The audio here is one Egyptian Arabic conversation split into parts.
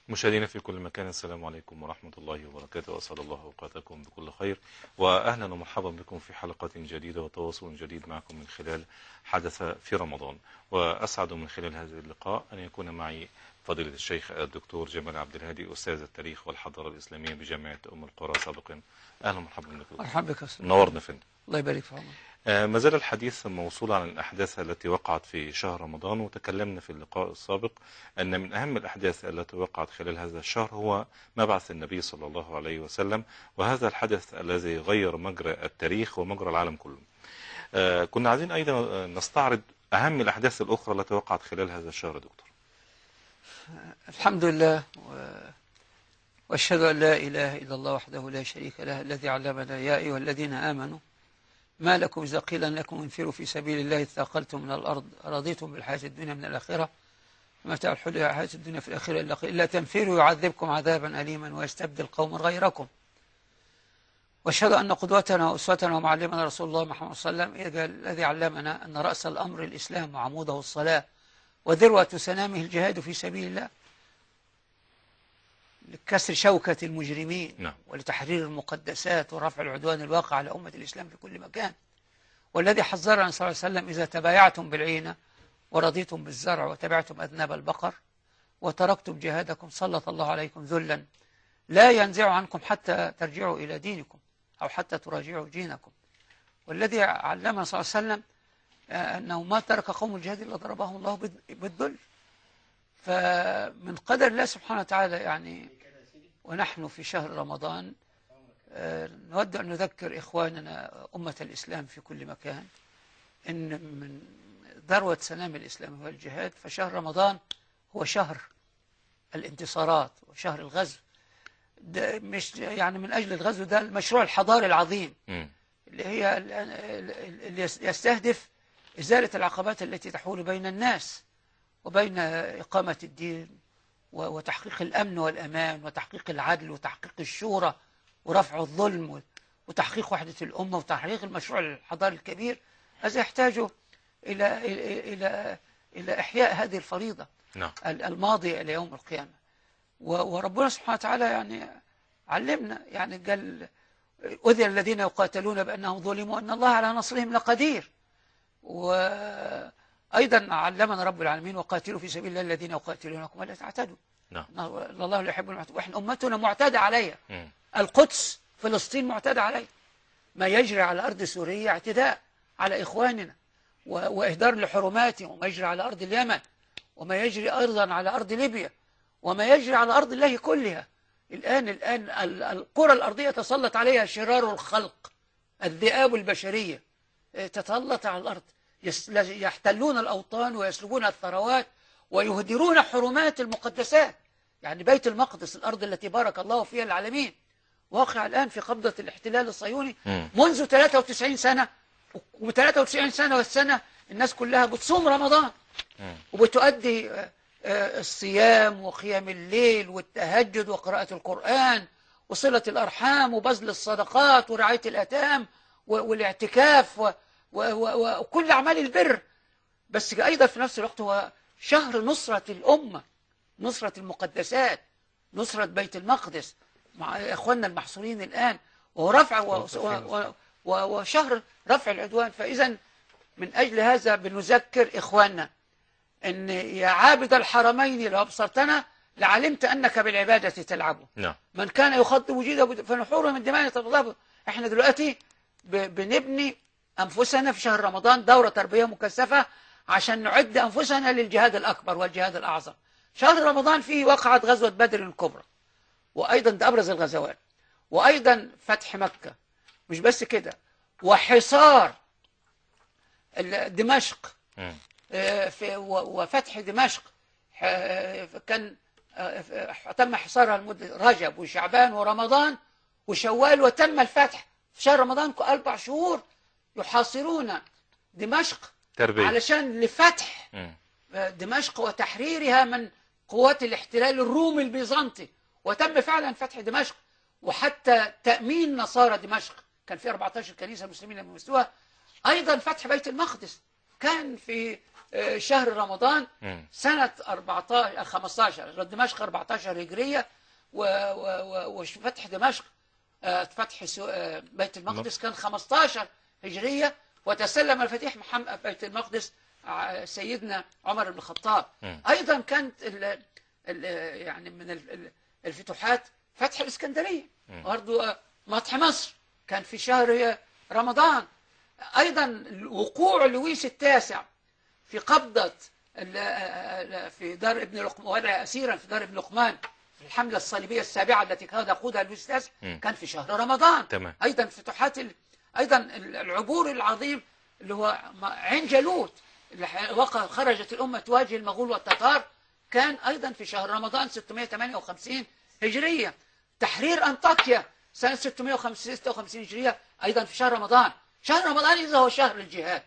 مشاهدينا في كل مكان السلام عليكم ورحمة الله وبركاته وأسعد الله أوقاتكم بكل خير وأهلا ومرحبا بكم في حلقة جديدة وتواصل جديد معكم من خلال حدث في رمضان وأسعد من خلال هذا اللقاء أن يكون معي فضيلة الشيخ الدكتور جمال عبد الهادي أستاذ التاريخ والحضارة الإسلامية بجامعة أم القرى سابقا أهلا ومرحبا بك مرحبا بك أستاذ. نورنا فين الله يبارك في عمرك آه، ما زال الحديث موصول عن الأحداث التي وقعت في شهر رمضان وتكلمنا في اللقاء السابق أن من أهم الأحداث التي وقعت خلال هذا الشهر هو مبعث النبي صلى الله عليه وسلم وهذا الحدث الذي غير مجرى التاريخ ومجرى العالم كله آه، كنا عايزين أيضا آه، نستعرض أهم الأحداث الأخرى التي وقعت خلال هذا الشهر يا دكتور الحمد لله و... واشهد ان لا اله الا الله وحده لا شريك له الذي علمنا يا ايها الذين امنوا ما لكم اذا قيل لكم انفروا في سبيل الله اثاقلتم من الارض رضيتم بالحياه الدنيا من الاخره متاع الحياه الدنيا في الاخره الا قليل الا تنفروا يعذبكم عذابا اليما ويستبدل قوما غيركم واشهد ان قدوتنا واسوتنا ومعلمنا رسول الله محمد صلى الله عليه وسلم الذي علمنا ان راس الامر الاسلام وعموده الصلاه وذروة سنامه الجهاد في سبيل الله لكسر شوكة المجرمين نعم. ولتحرير المقدسات ورفع العدوان الواقع على أمة الإسلام في كل مكان والذي حذرنا صلى الله عليه وسلم إذا تبايعتم بالعينة ورضيتم بالزرع وتبعتم أذناب البقر وتركتم جهادكم سلط الله عليكم ذلا لا ينزع عنكم حتى ترجعوا إلى دينكم أو حتى تراجعوا دينكم والذي علمنا صلى الله عليه وسلم آه، أنه ما ترك قوم الجهاد إلا ضربهم الله بال- بالذل فمن قدر الله سبحانه وتعالى يعني ونحن في شهر رمضان آه، نود أن نذكر إخواننا أمة الإسلام في كل مكان إن من ذروة سنام الإسلام هو الجهاد فشهر رمضان هو شهر الانتصارات وشهر الغزو ده مش يعني من أجل الغزو ده المشروع الحضاري العظيم مم. اللي هي ال- ال- اللي يستهدف إزالة العقبات التي تحول بين الناس وبين إقامة الدين و- وتحقيق الأمن والأمان وتحقيق العدل وتحقيق الشورى ورفع الظلم و- وتحقيق وحدة الأمة وتحقيق المشروع الحضاري الكبير هذا يحتاج إلى إلى إلى إلى إحياء هذه الفريضة نعم ال- الماضي إلى يوم القيامة و- وربنا سبحانه وتعالى يعني علمنا يعني قال أذن الذين يقاتلون بأنهم ظلموا أن الله على نصرهم لقدير وأيضا علمنا رب العالمين وقاتلوا في سبيل الله الذين يقاتلونكم ولا تعتدوا نعم إن الله لا يحب المعتدين وإحنا أمتنا معتدى عليها مم. القدس فلسطين معتدى عليها ما يجري على أرض سوريا اعتداء على إخواننا و- وإهدار لحرماتهم وما يجري على أرض اليمن وما يجري أيضا على أرض ليبيا وما يجري على أرض الله كلها الآن الآن ال- القرى الأرضية تسلط عليها شرار الخلق الذئاب البشرية اه، تتسلط على الأرض يس- يحتلون الأوطان ويسلبون الثروات ويهدرون حرمات المقدسات يعني بيت المقدس الأرض التي بارك الله فيها العالمين واقع الآن في قبضة الاحتلال الصهيوني مم. منذ 93 سنة و93 سنة والسنة الناس كلها بتصوم رمضان مم. وبتؤدي آه، آه، الصيام وقيام الليل والتهجد وقراءة القرآن وصلة الأرحام وبذل الصدقات ورعاية الأتام و- والاعتكاف و- و- و- وكل أعمال البر بس أيضا في نفس الوقت هو شهر نصرة الأمة نصرة المقدسات نصرة بيت المقدس مع إخواننا المحصورين الآن ورفع و- و- و- وشهر رفع العدوان فإذا من أجل هذا بنذكر إخواننا أن يا عابد الحرمين لو أبصرتنا لعلمت أنك بالعبادة تلعب نعم من كان يخضب وجوده فنحوره من دماء يتضرب احنا دلوقتي ب- بنبني أنفسنا في شهر رمضان دورة تربية مكثفة عشان نعد أنفسنا للجهاد الأكبر والجهاد الأعظم شهر رمضان فيه وقعت غزوة بدر الكبرى وأيضا ده أبرز الغزوات وأيضا فتح مكة مش بس كده وحصار ال- دمشق مم. آه، في و- وفتح دمشق ح- كان آه، ف- تم حصارها لمدة رجب وشعبان ورمضان وشوال وتم الفتح في شهر رمضان أربع شهور يحاصرون دمشق تربية علشان لفتح مم. دمشق وتحريرها من قوات الاحتلال الرومي البيزنطي وتم فعلا فتح دمشق وحتى تأمين نصارى دمشق كان في 14 كنيسة مسلمين لم يمسوها أيضا فتح بيت المقدس كان في آه، شهر رمضان مم. سنة 14 15 دمشق 14 هجرية و- و- و- وفتح دمشق آه، فتح سو- آه، بيت المقدس كان 15 هجرية وتسلم الفتيح محمد بيت المقدس ع- سيدنا عمر بن الخطاب مم. أيضا كانت ال ال يعني من ال- ال- الفتوحات فتح الإسكندرية مم. برضو آه، فتح مصر كان في شهر رمضان أيضا وقوع لويس التاسع في قبضة ال- ال- في دار ابن لقمان وضع أسيرا في دار ابن لقمان في الحملة الصليبية السابعة التي كان يقودها لويس التاسع مم. كان في شهر رمضان تمام. أيضا فتوحات ال- أيضا ال- العبور العظيم اللي هو م- عين جالوت اللي ح- وقع خرجت الأمة تواجه المغول والتتار كان أيضا في شهر رمضان 658 هجرية تحرير أنطاكيا سنة 656 هجرية أيضا في شهر رمضان شهر رمضان إذا هو شهر الجهاد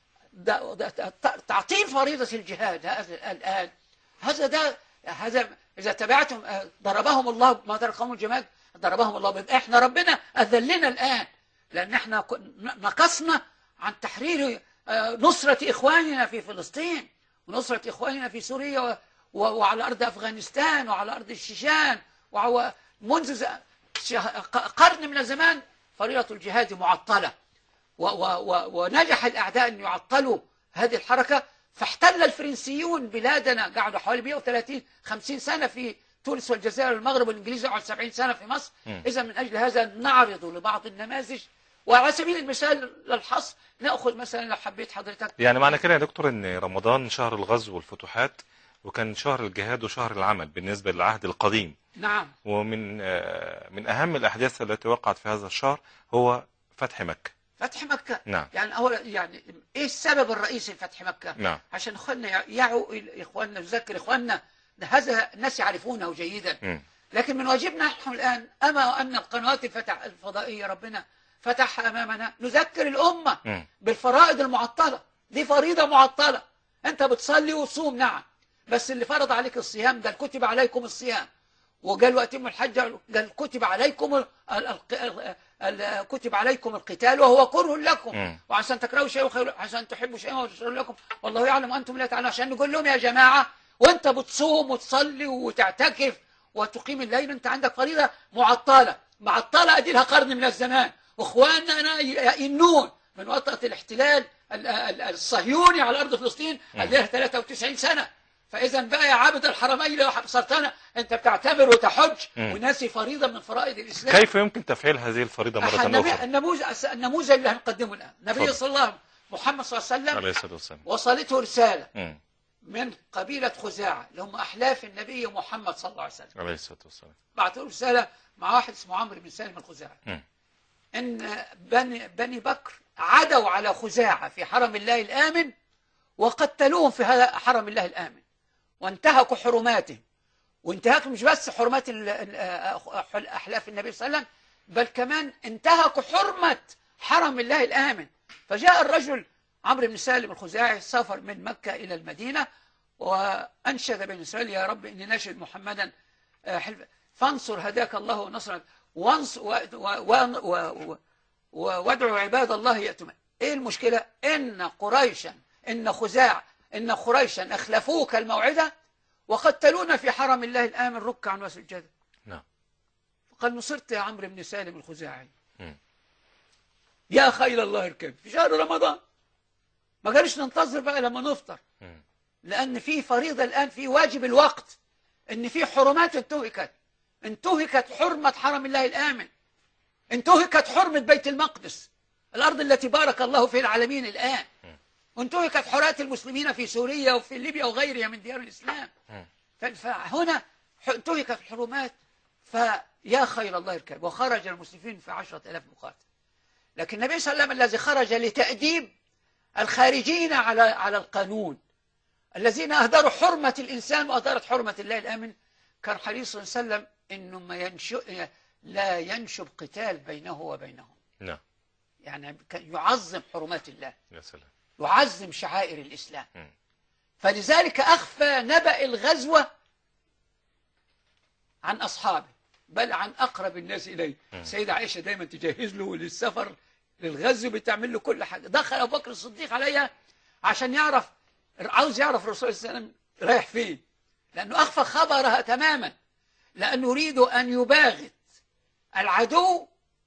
ده ده ت- تعطيل فريضة الجهاد هذا الآن هذا ده هذا إذا تبعتم آه، ضربهم الله ما ترك قوم الجماد ضربهم الله بيبقى احنا ربنا أذلنا الآن لأن احنا كن- نقصنا عن تحرير آه، نصرة إخواننا في فلسطين ونصرة إخواننا في سوريا و- و- وعلى أرض أفغانستان وعلى أرض الشيشان وعلى منذ ز- شه- ق- قرن من الزمان فريضة الجهاد معطلة و و و ونجح الأعداء أن يعطلوا هذه الحركة فاحتل الفرنسيون بلادنا قعدوا حوالي 130 50 سنة في تونس والجزائر والمغرب والإنجليز قعدوا 70 سنة في مصر مم. إذا من أجل هذا نعرض لبعض النماذج وعلى سبيل المثال للحصر نأخذ مثلا لو حبيت حضرتك يعني معنى كده يا دكتور ان رمضان شهر الغزو والفتوحات وكان شهر الجهاد وشهر العمل بالنسبة للعهد القديم نعم ومن آه، من أهم الأحداث التي وقعت في هذا الشهر هو فتح مكة فتح مكة نعم يعني أول يعني إيه السبب الرئيسي لفتح مكة نعم عشان إخواننا يعوا إخواننا نذكر إخواننا ده هذا الناس يعرفونه جيدا مم. لكن من واجبنا نحن الآن أما أن القنوات الفتح الفضائية ربنا فتحها أمامنا نذكر الأمة مم. بالفرائض المعطلة دي فريضة معطلة أنت بتصلي وتصوم نعم بس اللي فرض عليك الصيام ده كتب عليكم الصيام وقال وأتم الحج قال كتب عليكم ال- ال- ال- ال- كتب عليكم القتال وهو كره لكم مم. وعسى أن تكرهوا شيئا وخير عسى أن تحبوا شيئا وهو شر لكم والله يعلم أنتم لا تعلمون عشان نقول لهم يا جماعة وأنت بتصوم وتصلي وتعتكف وتقيم الليل أنت عندك فريضة معطلة معطلة أدي لها قرن من الزمان وإخواننا يئنون من وطأة الاحتلال ال- ال- الصهيوني على أرض فلسطين اللي لها 93 سنة فإذا بقى يا عبد الحرمين لو صرتنا أنت بتعتبر وتحج مم. وناسي فريضة من فرائض الإسلام كيف يمكن تفعيل هذه الفريضة مرة النبي- أخرى النموذج النموذج اللي هنقدمه الآن النبي اتفضل. صلى الله عليه وسلم محمد صلى الله عليه وسلم عليه الصلاة والسلام وصلته رسالة مم. من قبيلة خزاعة اللي هم أحلاف النبي محمد صلى الله عليه وسلم عليه الصلاة والسلام بعثوا له رسالة مع واحد اسمه عمرو بن سالم الخزاعي مم. إن بني, بني بكر عدوا على خزاعة في حرم الله الآمن وقتلوهم في هذا حرم الله الآمن وانتهكوا حرماتهم وانتهاك مش بس حرمات ال- ال- أح- أحلاف النبي صلى الله عليه وسلم بل كمان انتهكوا حرمة حرم الله الآمن فجاء الرجل عمرو بن سالم الخزاعي سافر من مكة إلى المدينة وأنشد بين إسرائيل يا رب إني ناشد محمدا آه، حلف- فانصر هداك الله ونصرك وانص و- و- و- و- و- وادعوا عباد الله يأتون إيه المشكلة إن قريشا إن خزاع إن قريشا أخلفوك الموعدة وقتلونا في حرم الله الآمن ركعا وسجدا نعم قال نصرت يا عمرو بن سالم الخزاعي مم. يا خيل الله اركب في شهر رمضان ما قالش ننتظر بقى لما نفطر مم. لأن في فريضة الآن في واجب الوقت إن في حرمات انتهكت انتهكت حرمة حرم الله الآمن انتهكت حرمة بيت المقدس الأرض التي بارك الله في العالمين الآن وانتهكت حرمات المسلمين في سوريا وفي ليبيا وغيرها من ديار الإسلام مم. ف- فهنا ح- انتهكت الحرمات فيا خير الله يركب وخرج المسلمين في عشرة ألاف مقاتل لكن النبي صلى الله عليه وسلم الذي خرج لتأديب الخارجين على على القانون الذين أهدروا حرمة الإنسان وأهدرت حرمة الله الآمن كان حريص صلى الله عليه وسلم إنه ما ينشو لا ينشب قتال بينه وبينهم نعم يعني كان يعظم حرمات الله يا سلام يعظم شعائر الإسلام مم. فلذلك أخفى نبأ الغزوة عن أصحابه بل عن أقرب الناس إليه مم. سيدة عائشة دايما تجهز له للسفر للغزو بتعمل له كل حاجة دخل أبو بكر الصديق عليها عشان يعرف عاوز يعرف الرسول صلى الله عليه وسلم رايح فين لأنه أخفى خبرها تماما لأنه يريد أن يباغت العدو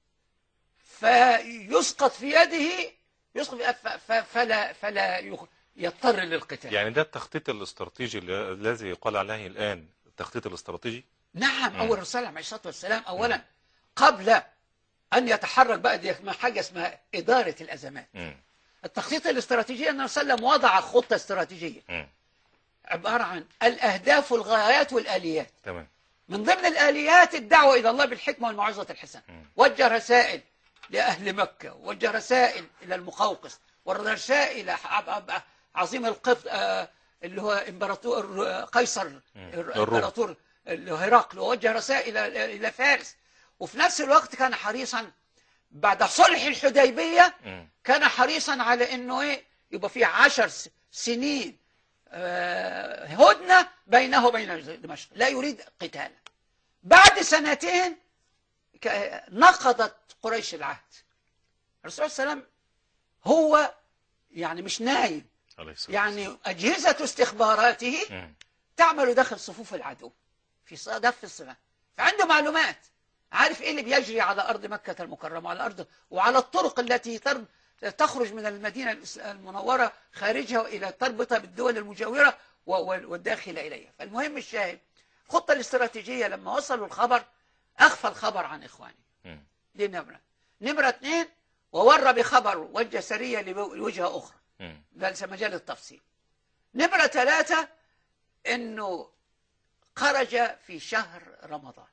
فيسقط في يده يسقط في ف- ف- فلا فلا يخ- يضطر للقتال يعني ده التخطيط الاستراتيجي ال- الذي يقال عليه الآن التخطيط الاستراتيجي نعم مم. أول الرسول عليه الصلاة والسلام أولا قبل أن يتحرك بقى دي اسمها حاجة اسمها إدارة الأزمات مم. التخطيط الاستراتيجي أن الرسول صلى الله عليه وسلم وضع خطة استراتيجية مم. عبارة عن الأهداف والغايات والآليات تمام من ضمن الآليات الدعوة إلى الله بالحكمة والموعظة الحسنة مم. وجه رسائل لأهل مكة وجه رسائل إلى المقوقس ورسائل إلى ح- ع- عظيم القبط آه، اللي هو إمبراطور آه، قيصر الروم. إمبراطور اللي هو هرقل ووجه رسائل إلى إلى فارس وفي نفس الوقت كان حريصا بعد صلح الحديبية مم. كان حريصا على انه ايه يبقى في عشر س- سنين آه، هدنة بينه وبين دمشق لا يريد قتالا بعد سنتين ك- نقضت قريش العهد الرسول صلى الله عليه وسلم هو يعني مش نايم عليه الصلاة يعني أجهزة استخباراته والسلام. مم. تعمل داخل صفوف العدو في صدف الصناعة فعنده معلومات عارف ايه اللي بيجري على ارض مكة المكرمة على ارض وعلى الطرق التي تر- تخرج من المدينة الإس- المنورة خارجها الى تربطها بالدول المجاورة و- و- والداخل اليها فالمهم الشاهد الخطة الاستراتيجية لما وصلوا الخبر اخفى الخبر عن اخواني مم. دي نمرة نمرة اثنين وور بخبر وجه سرية لو- لوجهة اخرى مم. ده مجال التفصيل نمرة ثلاثة انه خرج في شهر رمضان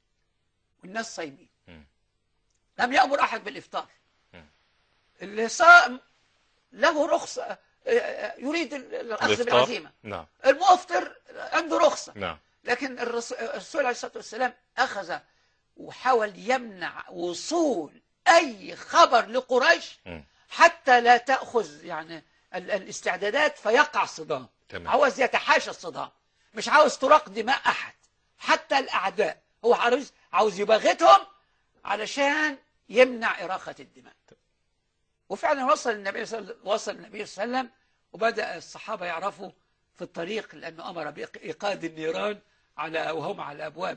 والناس صايمين مم. لم يأمر أحد بالإفطار مم. اللي صائم له رخصة آه، آه، يريد الأخذ الإفطار؟ بالعزيمة نعم المفطر عنده رخصة نعم لكن الرس- الرسول عليه الصلاة والسلام أخذ وحاول يمنع وصول أي خبر لقريش مم. حتى لا تأخذ يعني ال- الاستعدادات فيقع صدام تمام عاوز يتحاشى الصدام مش عاوز تراق دماء أحد حتى الأعداء هو عاوز عاوز يباغتهم علشان يمنع إراقة الدماء وفعلا وصل النبي صلى وصل النبي صلى الله عليه وسلم وبدأ الصحابة يعرفوا في الطريق لأنه أمر بإيقاد النيران على وهم على أبواب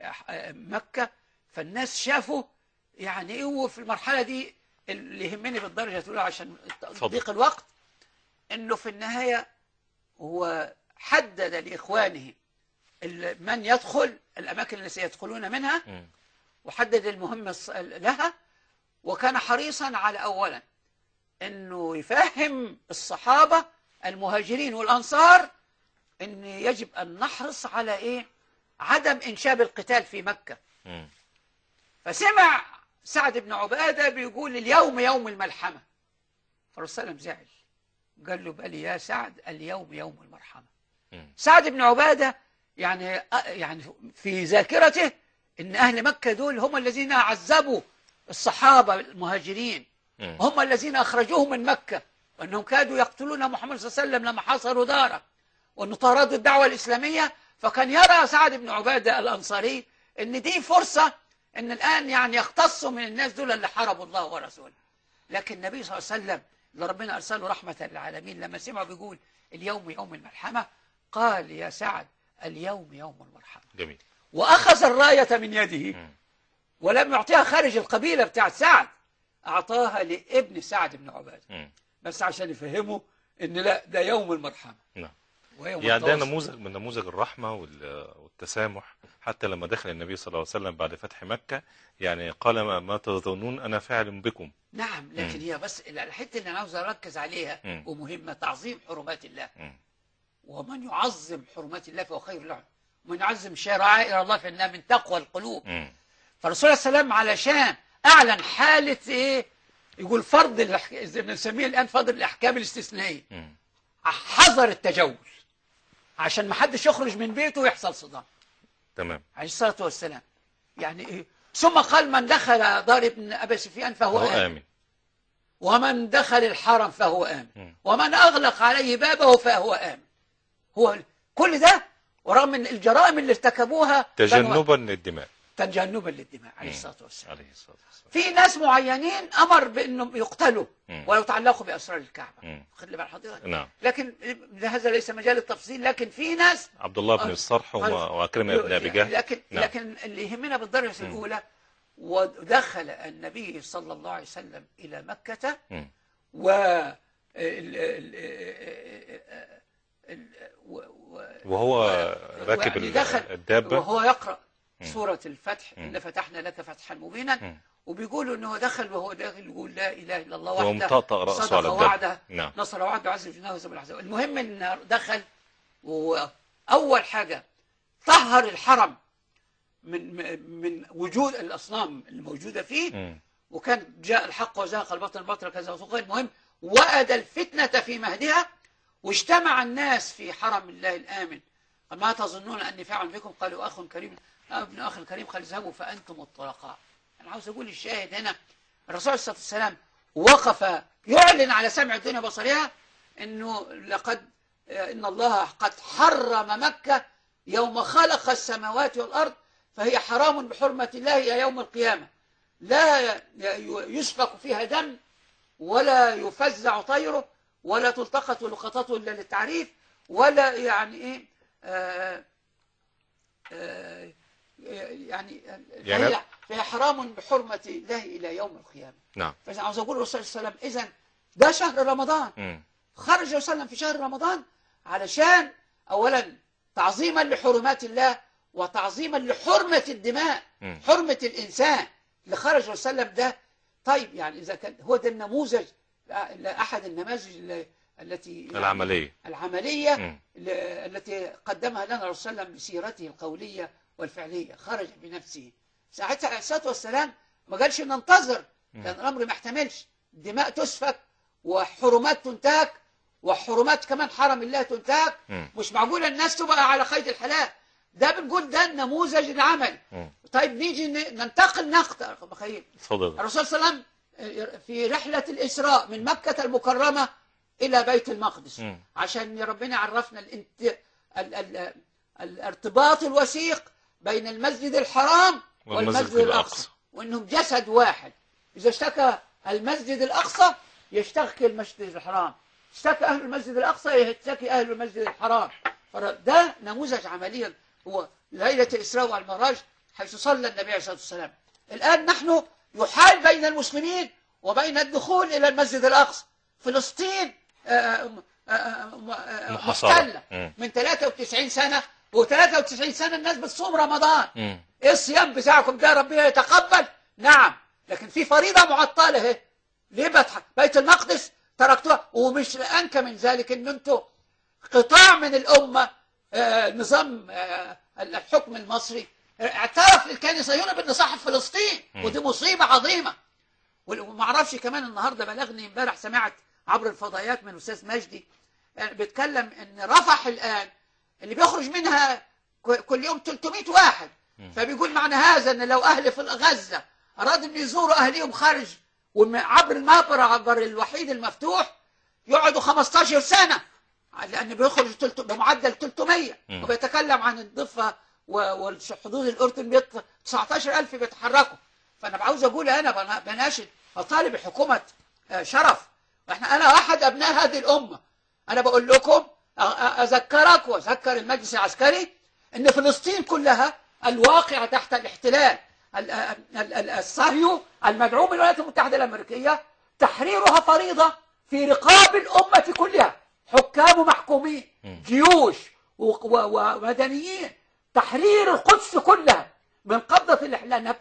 مكة فالناس شافوا يعني إيه هو في المرحلة دي اللي يهمني بالدرجة الأولى عشان اتفضل. ضيق الوقت إنه في النهاية هو حدد لإخوانه ال- من يدخل الأماكن التي سيدخلون منها مم. وحدد المهمة الص- لها وكان حريصا على أولا أنه يفهم الصحابة المهاجرين والأنصار أن يجب أن نحرص على إيه عدم إنشاب القتال في مكة مم. فسمع سعد بن عبادة بيقول اليوم يوم الملحمة فالرسول صلى الله عليه وسلم زعل قال له بل يا سعد اليوم يوم المرحمة مم. سعد بن عبادة يعني يعني في ذاكرته ان اهل مكة دول هم الذين عذبوا الصحابة المهاجرين مم. هم الذين اخرجوهم من مكة وانهم كادوا يقتلون محمد صلى الله عليه وسلم لما حاصروا داره وانه طاردوا الدعوة الاسلامية فكان يرى سعد بن عبادة الانصاري ان دي فرصة ان الان يعني يختصوا من الناس دول اللي حاربوا الله ورسوله لكن النبي صلى الله عليه وسلم اللي ربنا ارسله رحمة للعالمين لما سمعه بيقول اليوم يوم الملحمة قال يا سعد اليوم يوم المرحمة جميل وأخذ الراية من يده مم. ولم يعطيها خارج القبيلة بتاعت سعد أعطاها لابن سعد بن عبادة مم. بس عشان يفهموا إن لا ده يوم المرحمة نعم ويوم يعني ده التواصل. نموذج من نموذج الرحمة وال- والتسامح حتى لما دخل النبي صلى الله عليه وسلم بعد فتح مكة يعني قال ما, ما تظنون أنا فاعل بكم نعم لكن هي بس الحتة اللي أنا عاوز أركز عليها مم. ومهمة تعظيم حرمات الله مم. ومن يعظم حرمات الله فهو خير له ومن يعظم شرائع الله فإنها من تقوى القلوب مم. فالرسول صلى الله عليه وسلم علشان أعلن حالة إيه يقول فرض الأحك... زي ما بنسميه الآن فرض الأحكام الاستثنائية مم. حذر التجول عشان ما حدش يخرج من بيته ويحصل صدام تمام عليه الصلاة والسلام يعني إيه؟ ثم قال من دخل دار ابن أبي سفيان فهو هو آمن آمن ومن دخل الحرم فهو آمن مم. ومن أغلق عليه بابه فهو آمن هو كل ده ورغم من الجرائم اللي ارتكبوها بنو- تجنبا للدماء تجنبا للدماء عليه مم. الصلاة والسلام عليه الصلاة والسلام في ناس معينين أمر بأنهم يقتلوا مم. ولو تعلقوا بأسرار الكعبة مم. خد لي بال حضرتك نعم لكن هذا ليس مجال التفصيل لكن في ناس عبد الله بن آه. الصرح وما- وأكرمة بن أبي جهل لكن نعم. لكن اللي يهمنا بالدرجة الأولى ودخل النبي صلى الله عليه وسلم إلى مكة مم. و ال- ال- ال- و- و- وهو راكب يعني ال- دخل الدابة وهو يقرأ مم. سورة الفتح مم. إن فتحنا لك فتحا مبينا مم. وبيقولوا إنه دخل وهو داخل يقول لا إله إلا الله وهو وحده مطأطأ رأسه صدق على الدابة وعده نعم نصر وعده عز وجل هزم الأحزاب المهم إن دخل وأول حاجة طهر الحرم من من وجود الأصنام الموجودة فيه مم. وكان جاء الحق وزهق الباطل الباطل كذا وسوق المهم وأد الفتنة في مهدها واجتمع الناس في حرم الله الآمن ما تظنون أني فاعل بكم قالوا أخ كريم ابن أخ الكريم قال اذهبوا فأنتم الطلقاء أنا عاوز أقول الشاهد هنا الرسول عليه الصلاة والسلام وقف يعلن على سمع الدنيا بصرها أنه لقد إن الله قد حرم مكة يوم خلق السماوات والأرض فهي حرام بحرمة الله إلى يوم القيامة لا يسفك فيها دم ولا يفزع طيره ولا تلتقط لقطته إلا للتعريف ولا يعني إيه آه آه يعني يعني- فهي, فهي حرام بحرمة الله إلى يوم القيامة نعم فإذا عاوز أقول الرسول صلى الله عليه وسلم إذا ده شهر رمضان مم. خرج صلى الله عليه وسلم في شهر رمضان علشان أولا تعظيما لحرمات الله وتعظيما لحرمة الدماء مم. حرمة الإنسان اللي خرج صلى الله عليه وسلم ده طيب يعني إذا كان هو ده النموذج أحد النماذج اللي- التي يعني العملية العملية مم. ل- التي قدمها لنا الرسول صلى الله عليه وسلم بسيرته القولية والفعلية خرج بنفسه ساعتها عليه الصلاة والسلام ما قالش ننتظر كان الأمر ما يحتملش دماء تسفك وحرمات تنتهك وحرمات كمان حرم الله تنتهك مم. مش معقول الناس تبقى على قيد الحياة ده بنقول ده النموذج العملي مم. طيب نيجي ن- ننتقل نقطة مخيل تفضل الرسول صلى الله عليه وسلم في رحلة الإسراء من مكة المكرمة إلى بيت المقدس مم. عشان ربنا عرفنا الانت... ال... ال... الارتباط الوثيق بين المسجد الحرام والمسجد والمسجد الأقصى. الأقصى وإنهم جسد واحد إذا اشتكى المسجد الأقصى يشتكي المسجد الحرام اشتكى أهل المسجد الأقصى يشتكي أهل المسجد الحرام فده نموذج عمليا هو ليلة الإسراء والمعراج حيث صلى النبي عليه الصلاة والسلام الآن نحن يحال بين المسلمين وبين الدخول إلى المسجد الأقصى فلسطين آه، آه، آه، آه، محاصرة. محتلة مم. من 93 سنة و93 سنة الناس بتصوم رمضان مم. ايه الصيام بتاعكم ده ربنا يتقبل نعم لكن في فريضة معطلة اهي ليه بتح... بيت المقدس تركتوها ومش أنكى من ذلك ان انتوا قطاع من الأمة آه، نظام آه، الحكم المصري آه، اعترف للكيان الصهيوني بأن صاحب فلسطين ودي مصيبة عظيمة وما اعرفش كمان النهارده بلغني امبارح سمعت عبر الفضائيات من استاذ مجدي آه، بيتكلم ان رفح الان اللي بيخرج منها ك- كل يوم 300 واحد فبيقول معنى هذا ان لو اهل في غزه ارادوا ان يزوروا اهليهم خارج وم- عبر المابر عبر الوحيد المفتوح يقعدوا 15 سنه لان بيخرج تلت- بمعدل 300 مم. وبيتكلم عن الضفه و- والحدود الاردن بيط- 19000 بيتحركوا فانا عاوز اقول انا بنا- بناشد اطالب حكومه آه، شرف احنا انا احد ابناء هذه الامه انا بقول لكم أ- أ- اذكرك واذكر المجلس العسكري ان فلسطين كلها الواقعه تحت الاحتلال ال- ال- ال- الصهيو المدعوم من الولايات المتحده الامريكيه تحريرها فريضه في رقاب الامه كلها حكام ومحكومين جيوش و- و- ومدنيين تحرير القدس كلها من قبضة الاحتلال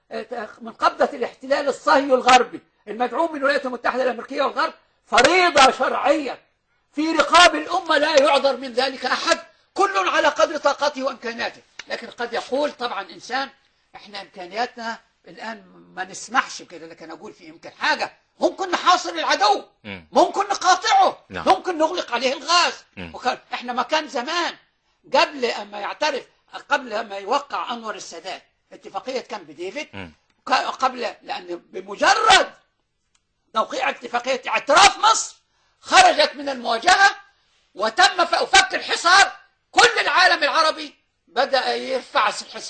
من قبضة الاحتلال الصهيوني الغربي المدعوم من الولايات المتحدة الأمريكية والغرب فريضة شرعية في رقاب الأمة لا يعذر من ذلك أحد كل على قدر طاقته وإمكاناته لكن قد يقول طبعا إنسان إحنا إمكانياتنا الآن ما نسمحش كده لكن أقول في يمكن حاجة ممكن نحاصر العدو مم. ممكن نقاطعه نعم. ممكن نغلق عليه الغاز مم. وكان احنا ما كان زمان قبل اما يعترف قبل ما يوقع انور السادات اتفاقيه كامب ديفيد مم. ك- قبل لان بمجرد توقيع اتفاقيه اعتراف مصر خرجت من المواجهه وتم ف- فك الحصار كل العالم العربي بدا يرفع الحصار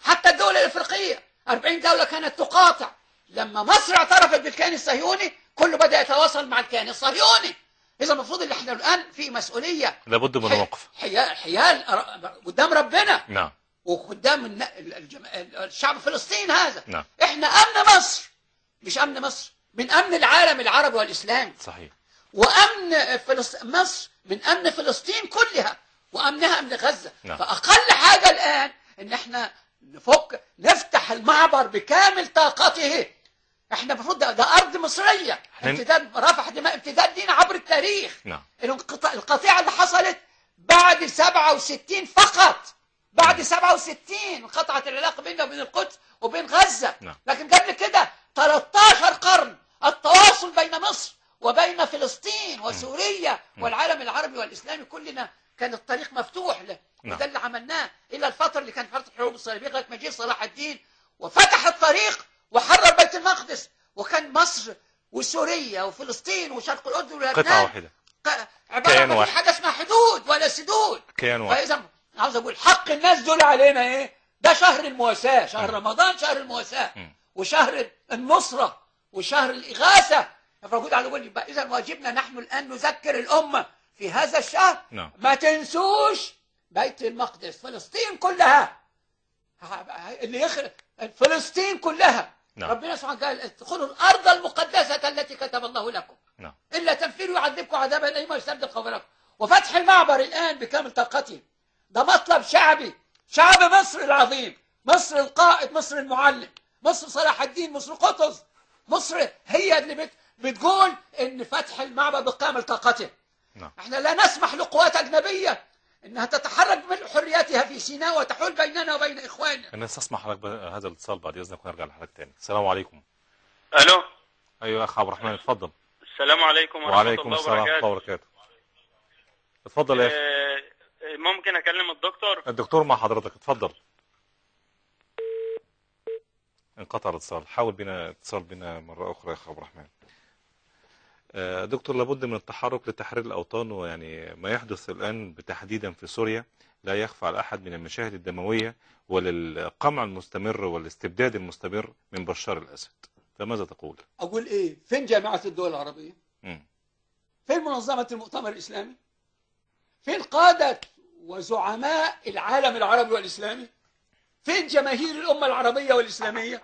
حتى الدول الافريقيه 40 دوله كانت تقاطع لما مصر اعترفت بالكيان الصهيوني كله بدا يتواصل مع الكيان الصهيوني اذا المفروض ان احنا الان في مسؤوليه لابد من موقف حيال حيال قدام ربنا نعم وقدام الن- الجم- الشعب الفلسطيني هذا نعم احنا امن مصر مش امن مصر من امن العالم العربي والاسلامي صحيح وامن فلس... مصر من امن فلسطين كلها وامنها امن غزه نعم. فاقل حاجه الان ان احنا نفك نفتح المعبر بكامل طاقته احنا المفروض ده, ده ارض مصريه إحنا- امتداد رفح دماء امتداد دينا عبر التاريخ نعم الانقطاع القطيعه اللي حصلت بعد 67 فقط بعد 67 انقطعت العلاقه بيننا وبين القدس وبين غزه نعم. لكن قبل كده 13 قرن التواصل بين مصر وبين فلسطين وسوريا والعالم العربي والاسلامي كلنا كان الطريق مفتوح له نعم. وده اللي عملناه الى الفتره اللي كانت فتره الحروب الصليبيه لغايه ما جه صلاح الدين وفتح الطريق وحرر بيت المقدس وكان مصر وسوريا وفلسطين وشرق الاردن ولبنان قطعة واحدة ق- عباره كيان ما واحد. في حاجه اسمها حدود ولا سدود كيان واحد فاذا عاوز اقول حق الناس دول علينا ايه ده شهر المواساه شهر مم. رمضان شهر المواساه مم. وشهر النصره وشهر الاغاثه فالرجل على يقول يبقى اذا واجبنا نحن الان نذكر الامه في هذا الشهر نعم ما تنسوش بيت المقدس فلسطين كلها ه- اللي يخرج فلسطين كلها نعم. ربنا سبحانه وتعالى ادخلوا الارض المقدسه التي كتب الله لكم نعم الا تنفروا يعذبكم عذابا اليما ويستبدل قومكم وفتح المعبر الان بكامل طاقته ده مطلب شعبي شعب مصر العظيم مصر القائد مصر المعلم مصر صلاح الدين مصر قطز مصر هي اللي بت بتقول ان فتح المعبر بكامل طاقته نعم احنا لا نسمح لقوات اجنبيه انها تتحرك من حريتها في سيناء وتحول بيننا وبين اخواننا انا استسمع حضرتك بقى هذا الاتصال بعد اذنك ونرجع لحضرتك تاني السلام عليكم الو ايوه يا اخ عبد الرحمن اتفضل السلام عليكم ورحمه وعليكم الله السلام ورحمه الله وبركاته وبركاته اتفضل يا اخي آه، ممكن اكلم الدكتور الدكتور مع حضرتك اتفضل انقطع الاتصال حاول بنا اتصال بنا مرة أخرى يا أخ عبد الرحمن آه، دكتور لابد من التحرك لتحرير الأوطان ويعني ما يحدث الآن تحديدا في سوريا لا يخفى على أحد من المشاهد الدموية وللقمع المستمر والاستبداد المستمر من بشار الأسد فماذا تقول؟ اقول ايه فين جامعه الدول العربيه مم. فين منظمة المؤتمر الإسلامي؟ فين قادة وزعماء العالم العربي والإسلامي؟ فين جماهير الأمة العربية والإسلامية؟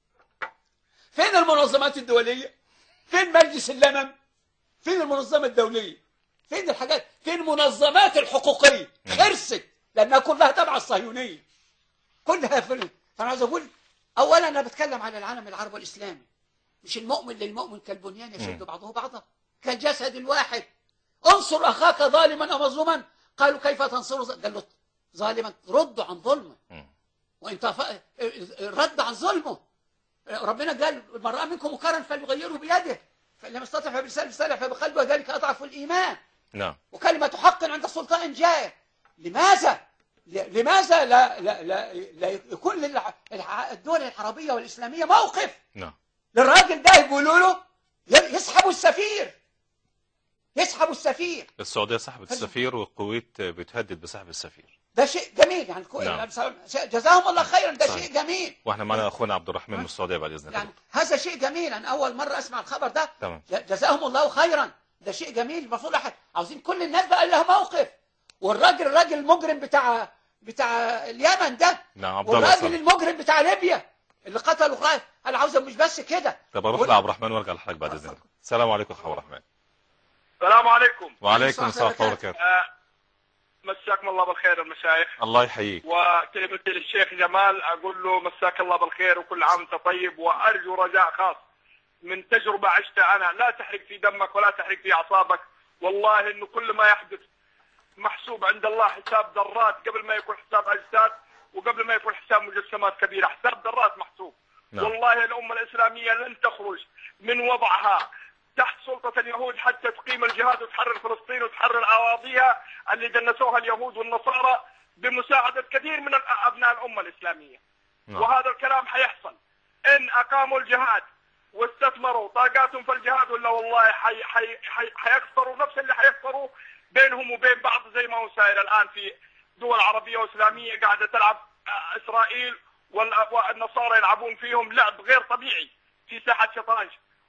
فين المنظمات الدولية؟ فين مجلس الأمم؟ فين المنظمة الدولية؟ فين الحاجات؟ فين المنظمات الحقوقية؟ خرست لأنها كلها تبع الصهيونية كلها في فأنا عايز أقول أولا أنا بتكلم على العالم العربي والإسلامي مش المؤمن للمؤمن كالبنيان يشد مم. بعضه بعضا كالجسد الواحد انصر اخاك ظالما او مظلوما قالوا كيف تنصر ظ- قال له ظالما رد عن ظلمه مم. وانت ف... رد عن ظلمه ربنا قال من راى منكم منكرا فليغيره بيده فان لم يستطع فبلسانه فبلسانه فبقلبه وذلك اضعف الايمان نعم وكلمه حق عند السلطان جائر لماذا ل- لماذا لا لا لا, لا يكون للع- الع- الدول العربيه والاسلاميه موقف نعم للراجل ده يقولوا له ي- يسحبوا السفير يسحبوا السفير السعودية سحبت السفير والكويت بتهدد بسحب السفير ده شيء جميل يعني كو- نعم. جزاهم الله خيرا ده صحيح. شيء جميل واحنا معنا اخونا عبد الرحمن من السعودية بعد اذنك يعني هذا شيء جميل انا اول مره اسمع الخبر ده تمام ج- جزاهم الله خيرا ده شيء جميل المفروض احد عاوزين كل الناس بقى لها موقف والراجل الراجل المجرم بتاع بتاع اليمن ده نعم عبد الله والراجل صالح المجرم بتاع ليبيا اللي قتلوا خالد انا عاوز مش بس كده طب اروح وال- لعبد الرحمن وارجع لحضرتك بعد اذنك السلام عليكم يا اخ عبد الرحمن السلام عليكم وعليكم السلام ورحمة الله وبركاته. وبركاته آه، مساكم الله بالخير المشايخ الله يحييك وكلمتي للشيخ جمال اقول له مساك الله بالخير وكل عام وانت طيب وارجو رجاء خاص من تجربه عشتها انا لا تحرق في دمك ولا تحرق في اعصابك والله انه كل ما يحدث محسوب عند الله حساب ذرات قبل ما يكون حساب اجساد وقبل ما يكون حساب مجسمات كبيره حساب ذرات محسوب نعم. والله الامه الاسلاميه لن تخرج من وضعها تحت سلطة اليهود حتى تقيم الجهاد وتحرر فلسطين وتحرر أراضيها اللي دنسوها اليهود والنصارى بمساعدة كثير من أبناء الأمة الإسلامية نعم. وهذا الكلام حيحصل إن أقاموا الجهاد واستثمروا طاقاتهم في الجهاد ولا والله حي حي حي حيخسروا نفس اللي حيخسروا بينهم وبين بعض زي ما هو سائر الآن في دول عربية وإسلامية قاعدة تلعب آه، إسرائيل وال- والنصارى يلعبون فيهم لعب غير طبيعي في ساحة شطرنج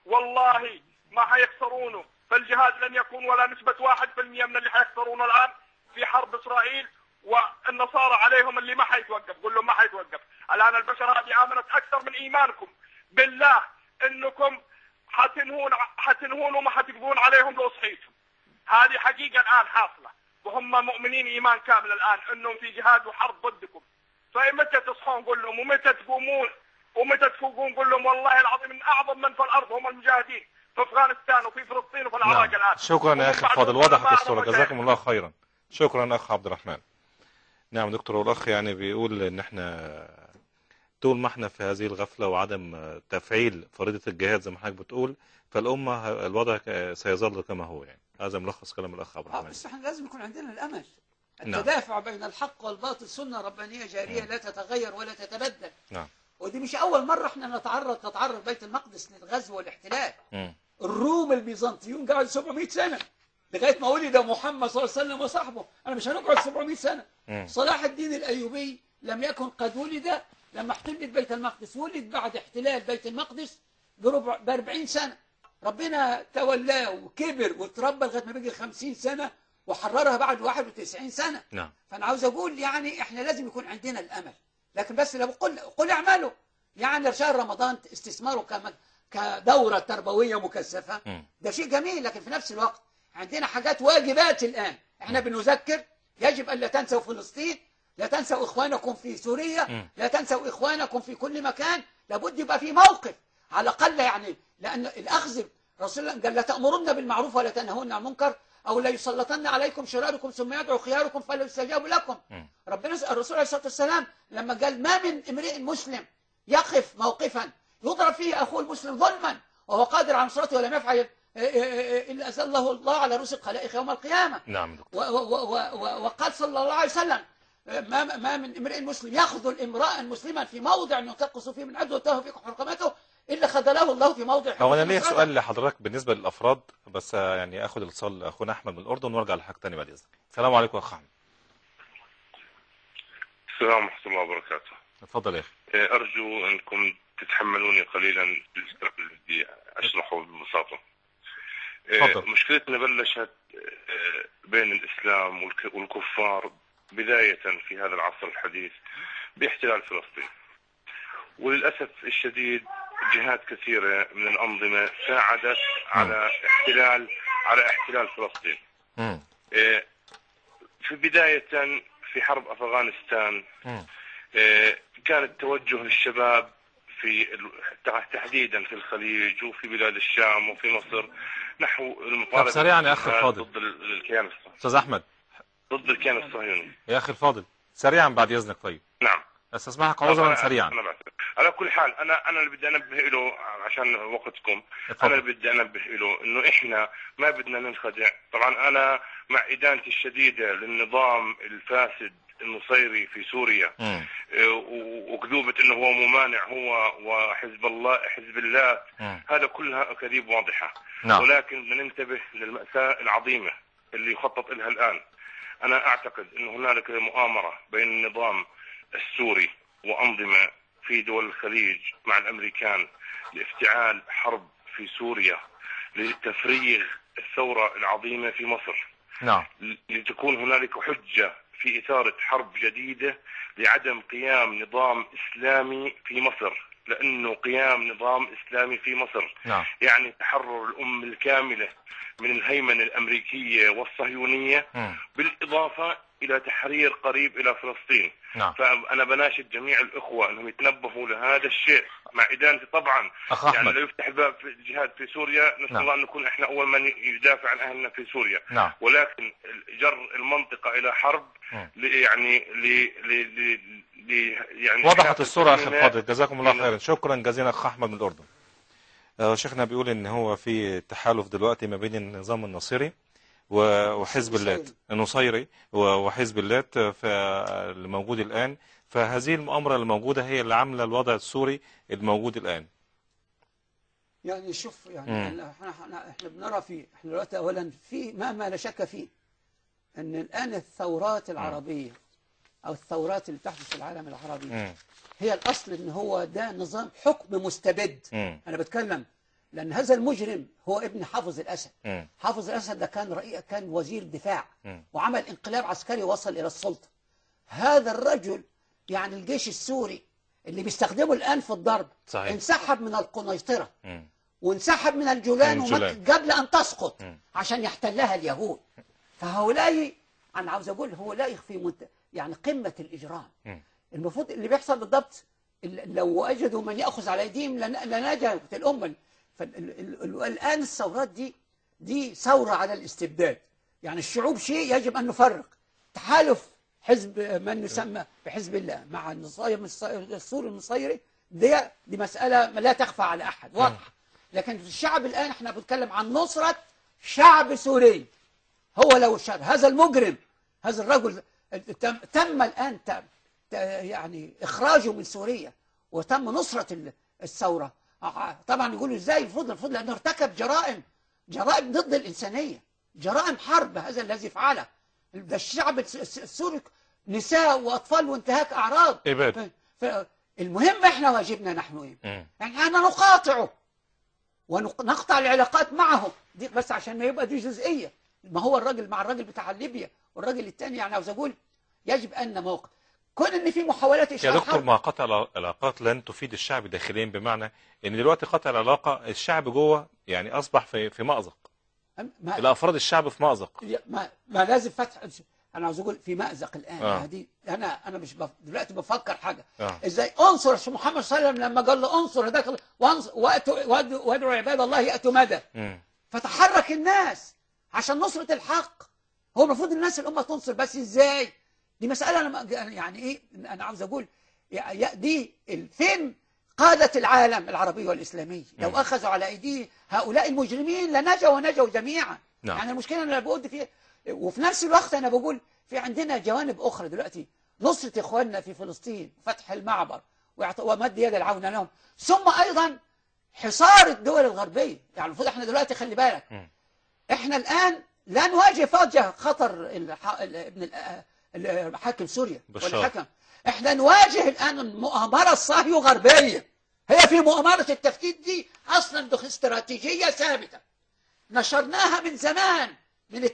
والله ما حيخسرونه فالجهاد لن يكون ولا نسبة واحد في المية من اللي حيخسرونه الآن في حرب إسرائيل والنصارى عليهم اللي ما حيتوقف قول لهم ما حيتوقف الآن البشر هذه آمنت أكثر من إيمانكم بالله إنكم حتنهون حتنهون وما حتقضون عليهم لو صحيتم هذه حقيقة الآن حاصلة وهم مؤمنين إيمان كامل الآن أنهم في جهاد وحرب ضدكم فمتى تصحون قول لهم ومتى تقومون ومتى تفوقون قول لهم والله العظيم من أعظم من في الأرض هم المجاهدين في أفغانستان وفي فلسطين وفي العراق نعم. الآن شكرا يا اخي ومن الفاضل بعد وضحت ما الصوره أعلم جزاكم الله خيرا شكرا اخ عبد الرحمن نعم دكتور والاخ يعني بيقول ان احنا طول ما احنا في هذه الغفله وعدم تفعيل فريضه الجهاد زي ما حضرتك بتقول فالامه الوضع ك- سيظل كما هو يعني هذا ملخص كلام الاخ عبد آه الرحمن بس احنا لازم يكون عندنا الامل نعم. التدافع بين الحق والباطل سنه ربانيه جاريه لا تتغير ولا تتبدل نعم ودي مش اول مره احنا نتعرض تتعرض بيت المقدس للغزو والاحتلال مم. الروم البيزنطيون قعدوا 700 سنه لغايه ما ولد محمد صلى الله عليه وسلم وصحبه انا مش هنقعد 700 سنه مم. صلاح الدين الايوبي لم يكن قد ولد لما احتلت بيت المقدس ولد بعد احتلال بيت المقدس بربع ب 40 سنه ربنا تولاه وكبر وتربى لغايه ما بقي 50 سنه وحررها بعد 91 سنه نعم فانا عاوز اقول يعني احنا لازم يكون عندنا الامل لكن بس لو قل قل اعملوا يعني شهر رمضان استثماره كم كدوره تربويه مكثفه مم. ده شيء جميل لكن في نفس الوقت عندنا حاجات واجبات الان احنا بنذكر يجب ان لا تنسوا فلسطين لا تنسوا اخوانكم في سوريا مم. لا تنسوا اخوانكم في كل مكان لابد يبقى في موقف على الاقل يعني لان الاخذ رسول الله قال لا تامرن بالمعروف ولا تنهون عن المنكر او لا يسلطن عليكم شراركم ثم يدعو خياركم فلا يستجاب لكم مم. ربنا الرسول عليه الصلاه والسلام لما قال ما من امرئ مسلم يقف موقفا يضرب فيه اخوه المسلم ظلما وهو قادر على نصرته ولم يفعل الا ازله الله على رؤوس الخلائق يوم القيامه نعم دكتور و- و- و- و- وقال صلى الله عليه وسلم ما ما من امرئ مسلم يخذل امرأ مسلما في موضع ينتقص فيه من عدو وتاه فيه حرقمته الا خذله الله في موضع هو انا حرقمته ليا نصرته. سؤال لحضرتك بالنسبه للافراد بس آه، يعني اخد الاتصال اخونا احمد من الاردن وارجع لحضرتك تاني بعد اذنك السلام عليكم يا اخ احمد السلام ورحمة الله وبركاته اتفضل يا اخي آه، أرجو أنكم تتحملوني قليلا الكلام اللي بدي أشرحه ببساطة آه، تفضل. مشكلتنا بلشت آه، بين الإسلام والك- والكفار بداية في هذا العصر الحديث باحتلال فلسطين وللأسف الشديد جهات كثيرة من الأنظمة ساعدت على احتلال على احتلال فلسطين مم. آه، في بداية في حرب أفغانستان مم. آه، كان توجه الشباب في ال- تحديدا في الخليج وفي بلاد الشام وفي مصر نحو المطالبة طب سريعاً يا أخي بالجهاد الفاضل. ضد ال- الكيان الصهيوني استاذ احمد ضد الكيان الصهيوني يا اخي الفاضل سريعا بعد اذنك طيب نعم استسمحك عذرا أنا- سريعا أنا بعتذر. على كل حال انا انا اللي بدي انبه له عشان وقتكم انا اتفضل اللي بدي انبه له انه احنا ما بدنا ننخدع طبعا انا مع ادانتي الشديده للنظام الفاسد النصيري في سوريا مم. إيه، و- وكذوبه انه هو ممانع هو وحزب الله حزب الله مم. هذا كلها كذيب واضحه نعم ولكن بدنا ننتبه للمأساة العظيمة اللي يخطط لها الآن أنا أعتقد أن هنالك مؤامرة بين النظام السوري وأنظمة في دول الخليج مع الأمريكان لافتعال حرب في سوريا لتفريغ الثورة العظيمة في مصر نعم لتكون هنالك حجة في إثارة حرب جديدة لعدم قيام نظام إسلامي في مصر لأنه قيام نظام إسلامي في مصر نعم يعني تحرر الأم الكاملة من الهيمنة الأمريكية والصهيونية مم. بالإضافة إلى تحرير قريب إلى فلسطين نعم فأنا بناشد جميع الإخوة أنهم يتنبهوا لهذا الشيء مع إدانتي طبعا اخ يعني احمد لا يفتح باب في الجهاد في سوريا نسأل نعم. الله أن نكون إحنا أول من يدافع عن أهلنا في سوريا نعم ولكن جر المنطقة إلى حرب مم. ل- يعني ل ل ل ل يعني وضحت الصورة يا أخي إحنا- الفاضل جزاكم الله من- خيرا شكرا جزيلا أخ أحمد من الأردن آه، شيخنا بيقول إن هو في تحالف دلوقتي ما بين النظام النصيري و- وحزب اللات النصيري و- وحزب اللات آه، ف- اللي موجود الآن فهذه المؤامرة الموجودة هي اللي عاملة الوضع السوري الموجود الآن يعني شوف يعني مم. احنا احنا احنا بنرى في احنا دلوقتي اولا في ما ما لا شك فيه ان الان الثورات العربيه او الثورات اللي بتحدث في العالم العربي مم. هي الاصل ان هو ده نظام حكم مستبد مم. انا بتكلم لان هذا المجرم هو ابن حافظ الاسد مم. حافظ الاسد ده كان رئيس كان وزير دفاع مم. وعمل انقلاب عسكري وصل الى السلطه هذا الرجل يعني الجيش السوري اللي بيستخدمه الان في الضرب صحيح. انسحب من القنيطره مم. وانسحب من الجولان من الجولان. ومكة قبل ان تسقط مم. عشان يحتلها اليهود فهؤلاء انا عاوز اقول هؤلاء في منت... يعني قمه الاجرام مم. المفروض اللي بيحصل بالضبط ال- لو وجدوا من ياخذ على ايديهم لن- لنجت الامه فالان الثورات دي دي ثوره على الاستبداد يعني الشعوب شيء يجب ان نفرق تحالف حزب من يسمى بحزب الله مع النصاير السوري النصيري دي دي مساله لا تخفى على احد واضحه لكن في الشعب الان احنا بنتكلم عن نصره شعب سوري هو لو الشعب هذا المجرم هذا الرجل تم, تم الآن تم ت- يعني إخراجه من سوريا وتم نصرة ال- الثورة آه، طبعا يقولوا ازاي المفروض المفروض لأنه ارتكب جرائم جرائم ضد الإنسانية جرائم حرب هذا الذي فعله ده الشعب الس- الس- السوري نساء وأطفال وانتهاك أعراض إبادة. ف- ف- المهم احنا واجبنا نحن ايه مم. احنا نقاطعه ونقطع العلاقات معه دي بس عشان ما يبقى دي جزئيه ما هو الراجل مع الراجل بتاع ليبيا والراجل الثاني يعني عاوز اقول يجب ان موقع كون ان في محاولات يا اشعال دكتور حرب ما قطع العلاقات لن تفيد الشعب داخليا بمعنى ان دلوقتي قطع العلاقه الشعب جوه يعني اصبح في في مأزق ما, الافراد الشعب في مأزق ما, ما لازم فتح انا عاوز اقول في مأزق الان آه. هذه انا انا مش بف... دلوقتي بفكر حاجه آه. ازاي انصر شو محمد صلى الله عليه وسلم لما قال له انصر هداك الله وانصر وأتوا- وادعوا وادعوا عباد الله ياتوا مدى مم. فتحرك الناس عشان نصرة الحق هو المفروض الناس الأمة تنصر بس إزاي دي مسألة أنا ما- يعني إيه أنا عاوز أقول يا- يا- دي ال- فين قادة العالم العربي والإسلامي لو مم. أخذوا على أيدي هؤلاء المجرمين لنجوا ونجوا جميعا نعم. يعني المشكلة أنا بقول في وفي نفس الوقت أنا بقول في عندنا جوانب أخرى دلوقتي نصرة إخواننا في فلسطين فتح المعبر وإعط- ومد يد العون لهم ثم أيضا حصار الدول الغربية يعني المفروض احنا دلوقتي خلي بالك مم. احنا الآن لا نواجه فوجة خطر الح- ال- ابن ال- ال- حاكم سوريا بشار. والحكم احنا نواجه الآن المؤامرة الصهيو غربية هي في مؤامرة التفكيك دي أصلا دخ- استراتيجية ثابتة نشرناها من زمان من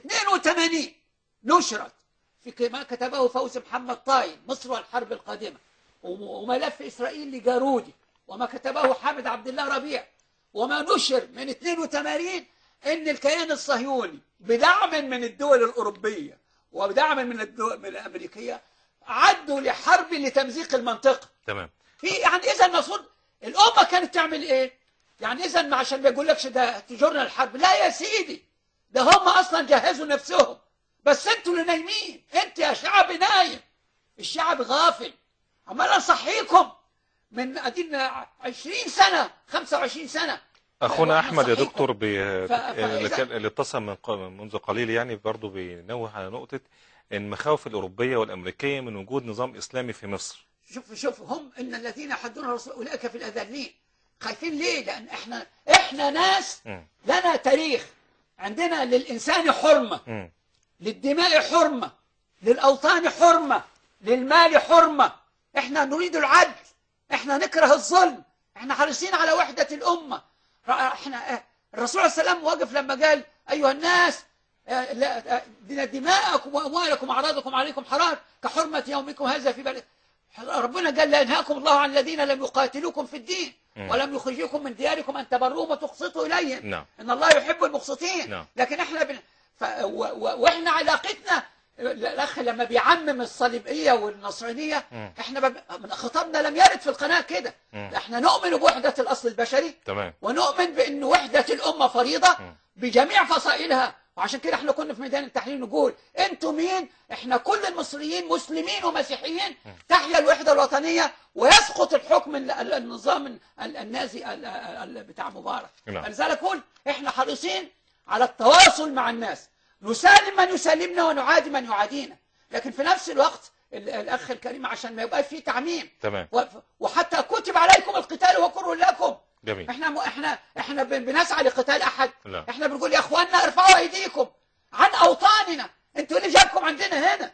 82 نشرت في ما كتبه فوز محمد طايل مصر والحرب القادمة وم- وملف إسرائيل لجارودي وما كتبه حامد عبد الله ربيع وما نشر من 82 ان الكيان الصهيوني بدعم من الدول الاوروبيه وبدعم من الدول من الامريكيه عدوا لحرب لتمزيق المنطقه تمام في يعني اذا المفروض الامه كانت تعمل ايه؟ يعني اذا ما عشان ما يقولكش ده تجرنا الحرب لا يا سيدي ده هم اصلا جهزوا نفسهم بس انتوا اللي نايمين انت يا شعب نايم الشعب غافل عمال انصحيكم من ادينا 20 سنه 25 سنه اخونا احمد يا نصحيكم. دكتور بي... ف- اللي فإذا- كان- اللي اتصل من ق- منذ قليل يعني برضه بينوه على نقطه ان المخاوف الاوروبيه والامريكيه من وجود نظام اسلامي في مصر شوف شوف هم ان الذين يحدون الرسول اولئك في الاذلين خايفين ليه؟ لان احنا احنا ناس مم. لنا تاريخ عندنا للانسان حرمه مم. للدماء حرمه للاوطان حرمه للمال حرمه احنا نريد العدل احنا نكره الظلم احنا حريصين على وحده الامه احنا اه، الرسول عليه السلام واقف لما قال ايها الناس اه، لا اه، دين دماءكم واموالكم واعراضكم عليكم حرام كحرمه يومكم هذا في بلد ربنا قال لا ينهاكم الله عن الذين لم يقاتلوكم في الدين مم. ولم يخرجوكم من دياركم ان تبروهم وتقسطوا اليهم نعم. ان الله يحب المقسطين نعم. لكن احنا بن... ف... و... و... واحنا علاقتنا الاخ لما بيعمم الصليبيه والنصرانيه مم. احنا ب... من خطابنا لم يرد في القناه كده مم. احنا نؤمن بوحده الاصل البشري تمام ونؤمن بان وحده الامه فريضه مم. بجميع فصائلها وعشان كده احنا كنا في ميدان التحرير نقول انتوا مين احنا كل المصريين مسلمين ومسيحيين تحيا الوحده الوطنيه ويسقط الحكم ال- ال- النظام ال- النازي ال- ال- بتاع مبارك نعم. فلذلك اقول احنا حريصين على التواصل مع الناس نسالم من يسالمنا ونعادي من يعادينا لكن في نفس الوقت ال- الاخ الكريم عشان ما يبقى فيه تعميم تمام و- وحتى كتب عليكم القتال وهو كره لكم جميل احنا م... احنا احنا بن- بنسعى لقتال احد لا. احنا بنقول يا اخواننا ارفعوا ايديكم عن اوطاننا انتوا اللي جابكم عندنا هنا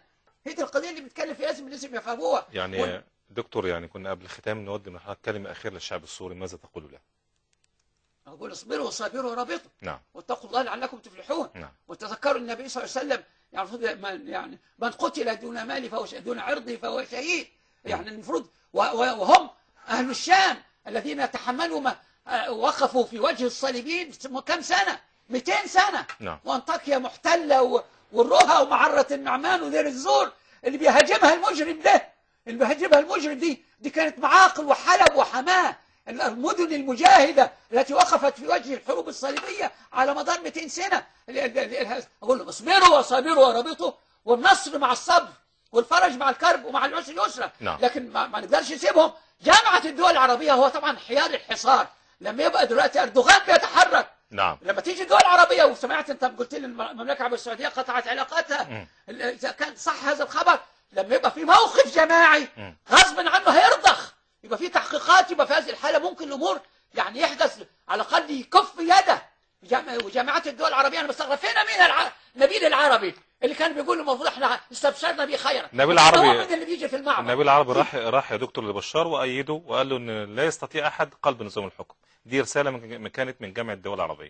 هي دي القضيه اللي بنتكلم فيها لازم لازم يفهموها يعني وال- دكتور يعني كنا قبل الختام نود من حضرتك كلمة أخيرة للشعب السوري ماذا تقول له؟ اقول اصبروا وصابروا ورابطوا نعم واتقوا الله لعلكم تفلحون نعم وتذكروا النبي صلى الله عليه وسلم يعني المفروض من يعني من قتل دون ماله فهو ش- دون عرضه فهو شهيد يعني المفروض و- و- وهم اهل الشام الذين تحملوا ما آه، وقفوا في وجه الصليبيين كم سنه 200 سنه نعم وانطاكيا محتله و- والرها ومعره النعمان ودير الزور اللي بيهاجمها المجرم ده اللي بيهاجمها المجرم دي دي كانت معاقل وحلب وحماه المدن المجاهده التي وقفت في وجه الحروب الصليبيه على مدار 200 سنه ال- ال- ال- اقول لهم اصبروا وصابروا ورابطوا والنصر مع الصبر والفرج مع الكرب ومع العسر يسرا نعم. لكن ما, ما نقدرش نسيبهم جامعه الدول العربيه هو طبعا حيار الحصار لما يبقى دلوقتي اردوغان بيتحرك نعم لما تيجي دول عربية وسمعت انت قلت لي المملكة العربية السعودية قطعت علاقاتها مم. ال- اذا كان صح هذا الخبر لما يبقى في موقف جماعي مم. غصب عنه هيرضخ يبقى في تحقيقات يبقى في هذه الحالة ممكن الامور يعني يحدث على الاقل يكف يده جام- وجامعات الدول العربية انا بستغرب فين مين الع... نبيل العربي اللي كان بيقول المفروض احنا استبشرنا به خيرا نبيل هو العربي- من اللي بيجي في المعبر النبي العربي راح راح يا دكتور لبشار وأيده وقال له إن لا يستطيع أحد قلب نظام الحكم دي رسالة من من- كانت من جامعة الدول العربية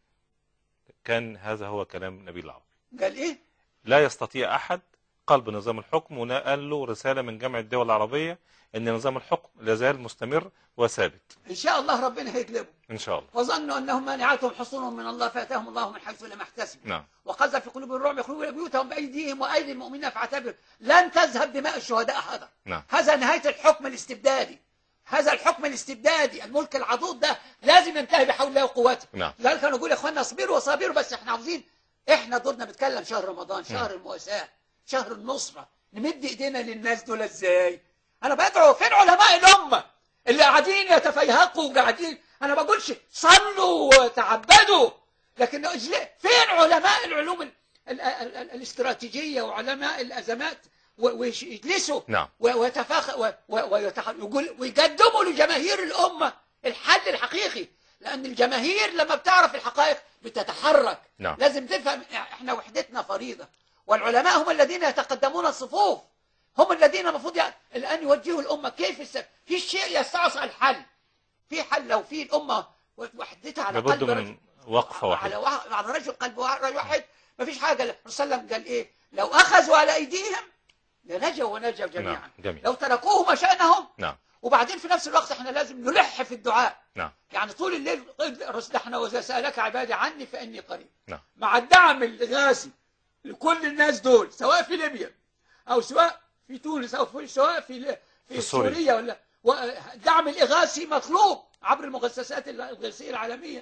كان هذا هو كلام نبيل العربي قال ايه لا يستطيع أحد قلب نظام الحكم وقال له رسالة من جامعة الدول العربية أن نظام الحكم لازال مستمر وثابت ان شاء الله ربنا هيغلبه إن شاء الله وظنوا انهم مانعتهم حصونهم من الله فاتاهم الله من حيث لم يحتسبوا نعم وقذف في قلوب الرعب يخرجون بيوتهم بايديهم وايدي المؤمنين فاعتبر لن تذهب دماء الشهداء هذا نعم هذا نهايه الحكم الاستبدادي هذا الحكم الاستبدادي الملك العضوض ده لازم ينتهي بحول الله وقوته نعم لذلك انا نقول يا اخوانا اصبروا وصابروا بس احنا عاوزين احنا دورنا بنتكلم شهر رمضان شهر المواساه شهر النصره نمد ايدينا للناس دول ازاي انا بدعو فين علماء الامه اللي قاعدين يتفيهقوا وقاعدين انا ما بقولش صلوا وتعبدوا لكن اجل- فين علماء العلوم ال... ال... ال... ال... الاستراتيجيه وعلماء الازمات و- ويجلسوا نعم و- ويتفاخ و- و- ويتح... يقول ويقدموا لجماهير الأمة الحل الحقيقي لأن الجماهير لما بتعرف الحقائق بتتحرك نعم. لازم تفهم احنا وحدتنا فريضة والعلماء هم الذين يتقدمون الصفوف هم الذين المفروض ي... الآن يوجهوا الأمة كيف الس... في شيء يستعصى الحل في حل لو في الأمة وحدتها على لابد قلب رجل من وقفة على واحدة واحد على رجل قلب واحد واحد ما فيش حاجة الرسول صلى الله عليه وسلم قال إيه لو أخذوا على أيديهم لنجوا ونجوا جميعا نعم جميل لو تركوه مشانهم نعم وبعدين في نفس الوقت احنا لازم نلح في الدعاء نعم يعني طول الليل رسل احنا واذا سالك عبادي عني فاني قريب نعم مع الدعم الغازي لكل الناس دول سواء في ليبيا او سواء في تونس او في سواء في في سوريا. سوريا ولا والدعم الاغاثي مطلوب عبر المؤسسات الغاثيه العالميه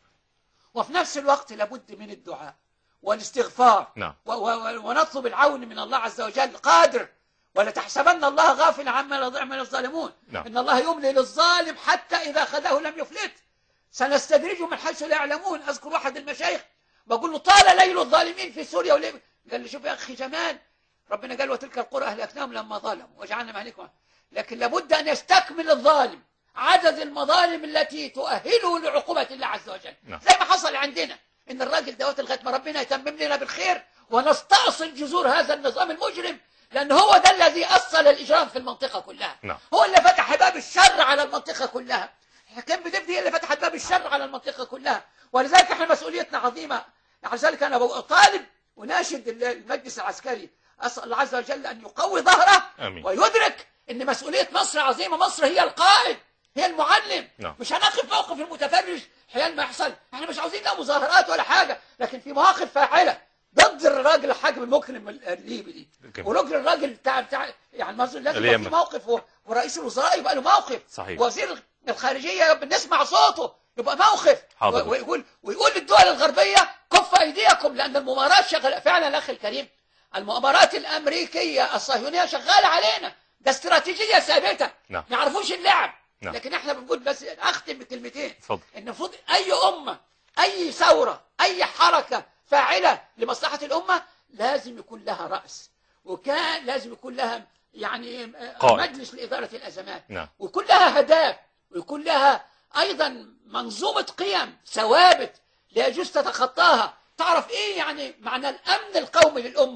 وفي نفس الوقت لابد من الدعاء والاستغفار نعم و- و- ونطلب العون من الله عز وجل قادر ولا تحسبن الله غافلا عما يعمل الظالمون نعم. ان الله يملي للظالم حتى اذا اخذه لم يفلت سنستدرجهم من حيث لا يعلمون اذكر واحد المشايخ بقول له طال ليل الظالمين في سوريا وليبيا قال لي شوف يا اخي جمال ربنا قال وتلك القرى اهلكناهم لما ظلموا وجعلنا مهلكهم لكن لابد ان يستكمل الظالم عدد المظالم التي تؤهله لعقوبه الله عز وجل نعم. زي ما حصل عندنا ان الراجل دوت لغايه ما ربنا يتمم لنا بالخير ونستأصل جذور هذا النظام المجرم لان هو ده الذي اصل الاجرام في المنطقه كلها نعم هو اللي فتح باب الشر على المنطقة كلها الحكام بدفدي هي اللي فتحت باب الشر على المنطقة كلها ولذلك احنا مسؤوليتنا عظيمة لذلك انا طالب وناشد المجلس العسكري اسال الله عز وجل ان يقوي ظهره آمين. ويدرك ان مسؤولية مصر عظيمة مصر هي القائد هي المعلم نعم. مش هنقف موقف المتفرج حيال ما يحصل احنا مش عاوزين لا مظاهرات ولا حاجة لكن في مواقف فاعلة ضد الراجل الحاكم المجرم الليبي دي جميل. ورجل الراجل بتاع بتاع يعني مصر لازم يبقى في اليمن. موقف و- ورئيس الوزراء يبقى له موقف صحيح. وزير الخارجيه يبقى نسمع صوته يبقى موقف حاضر. و- ويقول ويقول للدول الغربيه كف ايديكم لان المؤامرات شغاله فعلا الاخ الكريم المؤامرات الامريكيه الصهيونيه شغاله علينا ده استراتيجيه ثابته نعم. ما يعرفوش اللعب نعم. لكن احنا بنقول بس اختم بكلمتين اتفضل ان المفروض اي امه اي ثوره اي حركه فاعله لمصلحه الامه لازم يكون لها راس وكان لازم يكون لها يعني آه، قائد. مجلس لاداره الازمات نعم ويكون لها اهداف ويكون لها ايضا منظومه قيم ثوابت لا يجوز تتخطاها تعرف ايه يعني معنى الامن القومي للامه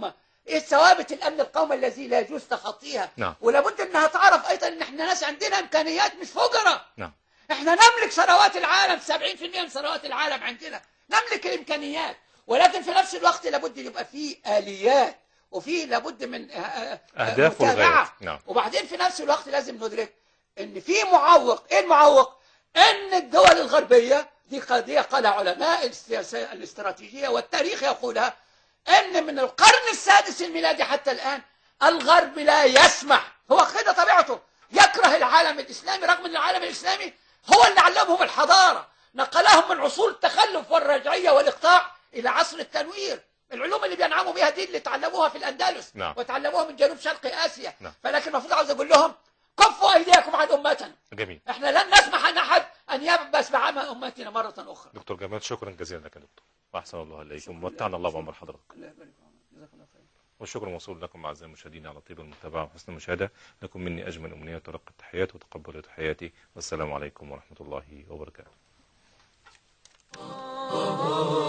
ايه ثوابت الامن القومي الذي لا يجوز تخطيها نعم. ولابد انها تعرف ايضا ان احنا ناس عندنا امكانيات مش فقراء نعم احنا نملك ثروات العالم 70% من ثروات العالم عندنا نملك الامكانيات ولكن في نفس الوقت لابد يبقى في اليات وفي لابد من آه، آه، أهداف متابعة. والغايات. نعم. وبعدين في نفس الوقت لازم ندرك ان في معوق ايه المعوق ان الدول الغربيه دي قضيه قال علماء السياسه الاستراتيجيه والتاريخ يقولها ان من القرن السادس الميلادي حتى الان الغرب لا يسمح هو كده طبيعته يكره العالم الاسلامي رغم ان العالم الاسلامي هو اللي علمهم الحضاره نقلهم من عصور التخلف والرجعيه والاقطاع الى عصر التنوير العلوم اللي بينعموا بها دي اللي تعلموها في الاندلس نعم. وتعلموها من جنوب شرق اسيا نعم. فلكن المفروض عاوز اقول لهم كفوا ايديكم عن امتنا جميل احنا لن نسمح ان احد ان يبس بعمى امتنا مره اخرى دكتور جمال شكرا جزيلا لك يا دكتور واحسن الله اليكم ومتعنا الله بعمر حضرتك الله يبارك فيكم. جزاك الله خير والشكر موصول لكم اعزائي المشاهدين على طيب المتابعه وحسن المشاهده لكم مني اجمل امنيات ورق التحيات وتقبلوا تحياتي والسلام عليكم ورحمه الله وبركاته